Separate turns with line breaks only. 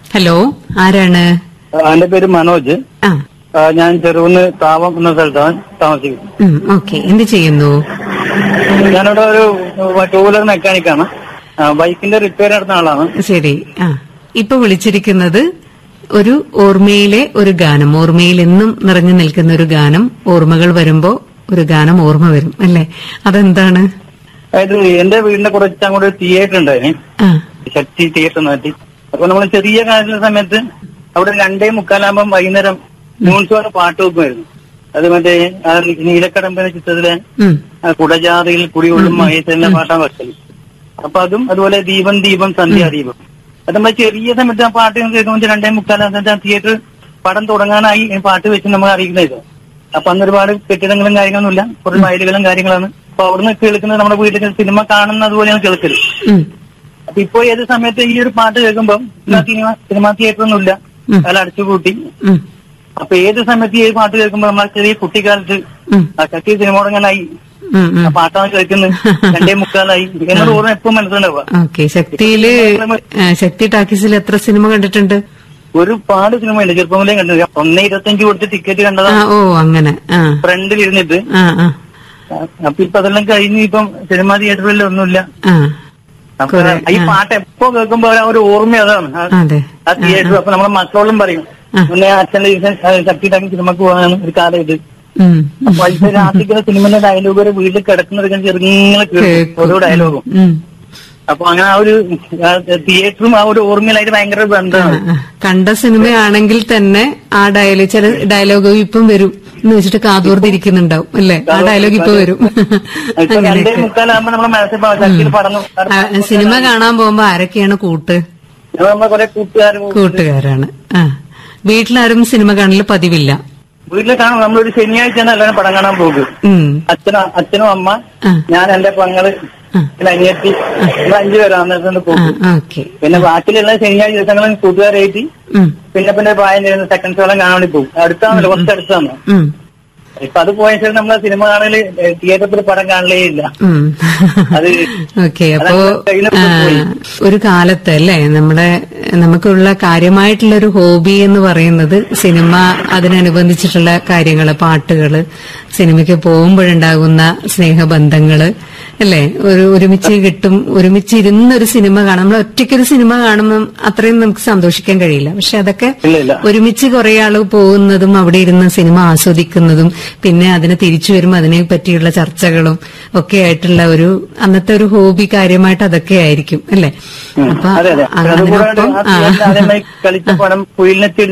Hello ആരാണ്
എന്റെ പേര് മനോജ്
ആ
ആ, ഞാൻ ചെറുകുന്ന് താവം എന്ന സ്ഥലത്താണ് താമസിക്കുന്നത്
ഓക്കെ എന്ത് ചെയ്യുന്നു
ഞാനിവിടെ ഒരു ടൂ വീലർ മെക്കാനിക്കാണ് ആ, ബൈക്കിന്റെ റിപ്പയർ നടത്തുന്ന ആളാണ്
ശരി ആ ഇപ്പൊ വിളിച്ചിരിക്കുന്നത് ഒരു ഓർമ്മയിലെ ഒരു ഗാനം ഓർമ്മയിൽ എന്നും നിറഞ്ഞു നിൽക്കുന്ന ഒരു ഗാനം ഓർമ്മകൾ വരുമ്പോ ഒരു ഗാനം ഓർമ്മ വരും അല്ലേ അതെന്താണ്
അതായത് എന്റെ വീടിന്റെ കുറച്ച് അങ്ങോട്ട് തിയേറ്റർ ഉണ്ടായിരുന്നു
ആ
ശക്തി തിയേറ്റർ നാട്ടി അപ്പൊ നമ്മൾ ചെറിയ കാലത്തുള്ള സമയത്ത് അവിടെ രണ്ടേ മുക്കാലാകുമ്പം വൈകുന്നേരം ന്യൂൺസോടെ പാട്ട് വെക്കുമായിരുന്നു അത് മറ്റേ ആ നീലക്കടമ്പന ചിത്രത്തിലെ
ഉം
ആ കുടജാറിയിൽ കുടികൊള്ളും മഹേശ്വരന്റെ പാട്ടാണ് വെക്കല് അപ്പൊ അതും അതുപോലെ ദീപം ദീപം സന്ധ്യാദീപം അത് നമ്മൾ ചെറിയ സമയത്ത് ആ പാട്ട് കേൾക്കുമ്പോൾ രണ്ടേ മുക്കാലാകുന്ന തിയേറ്റർ പടം തുടങ്ങാനായി ഈ പാട്ട് വെച്ച് നമ്മൾ അറിയിക്കുന്നത് അപ്പൊ അന്ന് ഒരുപാട് കെട്ടിടങ്ങളും കാര്യങ്ങളൊന്നുമില്ല കുറച്ച് വയലുകളും കാര്യങ്ങളാണ് അപ്പൊ അവിടുന്ന് കേൾക്കുന്നത് നമ്മുടെ വീട്ടിൽ സിനിമ കാണുന്നത് പോലെയാണ് കേൾക്കല്
ഉം
അപ്പൊ ഇപ്പൊ ഏത് സമയത്ത് ഈ ഒരു പാട്ട് കേൾക്കുമ്പോൾ സിനിമ സിനിമാ തിയേറ്റർ ഒന്നുമില്ല
ഉം.
അയാൾ അടിച്ചുകൂട്ടി
ഉം
അപ്പൊ ഏത് സമയത്ത് ഈ പാട്ട് കേൾക്കുമ്പോൾ നമ്മളെ ചെറിയ കുട്ടിക്കാലത്ത്
ഉം
ആ ശക്തി സിനിമ തുടങ്ങാനായി
ഉം ഉം
ആ പാട്ടാണ് കേൾക്കുന്നത് രണ്ടേ മുക്കാലായി എന്നൊരു ഓർമ്മ എപ്പോ മനസ്സിലുണ്ടാവുക
ഓക്കെ ശക്തിയില് ആ, ശക്തി ടാക്കീസിൽ എത്ര സിനിമ കണ്ടിട്ടുണ്ട്
ഒരുപാട് സിനിമയുണ്ട് ചെറുപ്പം മുതലേ കണ്ടത് ഒന്നേ ഇരുപത്തഞ്ച് കൊടുത്ത് ടിക്കറ്റ്
ആ
കണ്ടതാണ്
ഓ അങ്ങനെ ആ
ഫ്രണ്ടിൽ ഇരുന്നിട്ട്
ആ ആ
അപ്പൊ ഇപ്പൊ അതെല്ലാം കഴിഞ്ഞ് ഇപ്പം സിനിമാ തിയേറ്ററിൽ ഒന്നുമില്ല
ആ
അപ്പൊ
കുറെ,
ഈ
ആ.
പാട്ട് എപ്പോ കേൾക്കുമ്പോ ആ ഒരു ഓർമ്മ അതാണ് ആ-
അതെ
ആ തിയേറ്റർ അപ്പൊ നമ്മളെ മക്കളോടും പറയും
ആ.
മുന്നേ അച്ഛന്റെ ദിവസം ശക്തി ടാക്കി സിനിമക്ക് പോകാനാണ് ഒരു കാലം ഇത്
ഉം
അപ്പൊ അതിന്റെ രാത്രിക്കുള്ള സിനിമയുടെ ഡയലോഗ് വരെ വീട്ടിൽ കിടക്കുന്നതൊക്കെ ചെറുങ്ങനെ കേൾക്കും
കേൾക്കും.
ഓരോ ഡയലോഗും
ഉം
അപ്പൊ അങ്ങനെ ആ ഒരു ആ തിയേറ്ററും ആ ഒരു ഓർമ്മയിലായിട്ട് ഭയങ്കര
ആ,
ബന്ധമാണ്
ആ. കണ്ട സിനിമയാണെങ്കിൽ തന്നെ ആ ഡയലോഗ് ചില ഡയലോഗ് ഇപ്പം വരും എന്ന് വെച്ചിട്ട് കാതോർത്തിരിക്കുന്നുണ്ടാവും അല്ലേ ആ ഡയലോഗ് ഇപ്പൊ വരും
ഇപ്പൊ രണ്ടേ
അങ്ങനെയൊക്കെ
മുക്കാലാകുമ്പോ നമ്മളെ മനസ്സിൽ ശക്തിയിൽ പടന്നു
ആ, സിനിമ കാണാൻ പോകുമ്പോ ആരൊക്കെയാണ് കൂട്ട്
നമ്മളെ കുറെ കൂട്ടുകാരും
കൂട്ടുകാരാണ് ആ വീട്ടിലാരും സിനിമ കാണൽ പതിവില്ല
വീട്ടിലെ കാണും നമ്മളൊരു ശനിയാഴ്ചയാണ് എല്ലാവരും പടം കാണാൻ പോകും
ഉം
അച്ഛനും അച്ഛനും അമ്മ
ആ.
ഞാൻ എന്റെ പെങ്ങള്
ആ.
പിന്നെ അനിയത്തി നമ്മൾ അഞ്ചുപേരാണ് അന്നേരത്തെ
ആ
പോകും
ഓക്കെ
പിന്നെ ബാക്കിയുള്ള ശനിയാഴ്ച ദിവസങ്ങളിൽ കൂട്ടുകാരായിട്ട്
ഉം
പിന്നെ പിന്നെ പ്രായം ചെയ്യുന്ന സെക്കൻഡ് ഷോളം കാണാൻ വേണ്ടി പോകും അടുത്താണല്ലോ കുറച്ച് അടുത്താണ്
ഉം
ഇപ്പൊ അത് പോയ ശേഷം നമ്മളെ സിനിമ കാണല് തിയേറ്ററിൽ പടം കാണലേ ഇല്ല
ഉം.
അത്
ഓക്കെ അപ്പോ
അതങ്ങനെ കയ്യില്
ആ,
പോയി.
ഒരു കാലത്ത് അല്ലേ നമ്മുടെ നമുക്കുള്ള കാര്യമായിട്ടുള്ള ഒരു ഹോബി എന്ന് പറയുന്നത് സിനിമ അതിനനുബന്ധിച്ചിട്ടുള്ള കാര്യങ്ങള് പാട്ടുകള് സിനിമയ്ക്ക് പോകുമ്പോഴുണ്ടാകുന്ന സ്നേഹബന്ധങ്ങള് അല്ലേ ഒരു ഒരുമിച്ച് കിട്ടും ഒരുമിച്ച് ഇരുന്ന് ഒരു സിനിമ കാണാം നമ്മൾ ഒറ്റയ്ക്കൊരു സിനിമ കാണുമ്പോൾ അത്രയും നമുക്ക് സന്തോഷിക്കാൻ കഴിയില്ല പക്ഷെ അതൊക്കെ
ഇല്ല ഇല്ല
ഒരുമിച്ച് കുറെ ആള് പോകുന്നതും അവിടെ ഇരുന്ന് സിനിമ ആസ്വദിക്കുന്നതും പിന്നെ അതിന് തിരിച്ചു വരുമ്പോൾ അതിനെ പറ്റിയുള്ള ചർച്ചകളും ഒക്കെ ആയിട്ടുള്ള ഒരു അന്നത്തെ ഒരു ഹോബി കാര്യമായിട്ട് അതൊക്കെ ആയിരിക്കും അല്ലേ
ഉം.
അപ്പൊ
അതെ അതെ
അതിനൊപ്പം
അതുകൂടാതെ ആ
ആ
തിയേറ്ററിൽ ആദ്യമായി കളിച്ച പടം കുയിലിനെത്തി